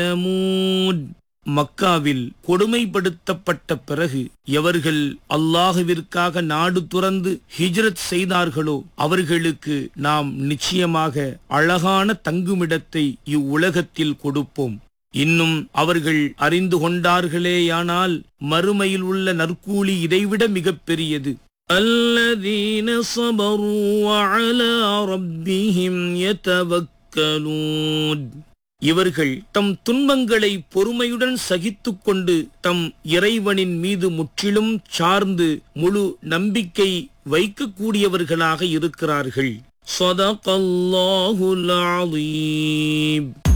ثمود மக்காவில் கொடுமைப்படுத்தப்பட்ட பிறகு எவர்கள் அல்லாஹுவிற்காக நாடு துறந்து ஹிஜ்ரத் செய்தார்களோ அவர்களுக்கு நாம் நிச்சயமாக அழகான தங்குமிடத்தை இவ்வுலகத்தில் கொடுப்போம் இன்னும் அவர்கள் அறிந்து கொண்டார்களேயானால் மறுமையில் உள்ள நற்கூலி இதைவிட மிகப்பெரியது الذين صبروا وعلى ربهم يتوكلون இவர்கள் தம் துன்பங்களை பொறுமையுடன் சகித்துக் கொண்டு தம் இறைவனின் மீது முற்றிலும் சார்ந்து முழு நம்பிக்கை வைக்கக்கூடியவர்களாக இருக்கிறார்கள் صدق الله العظيم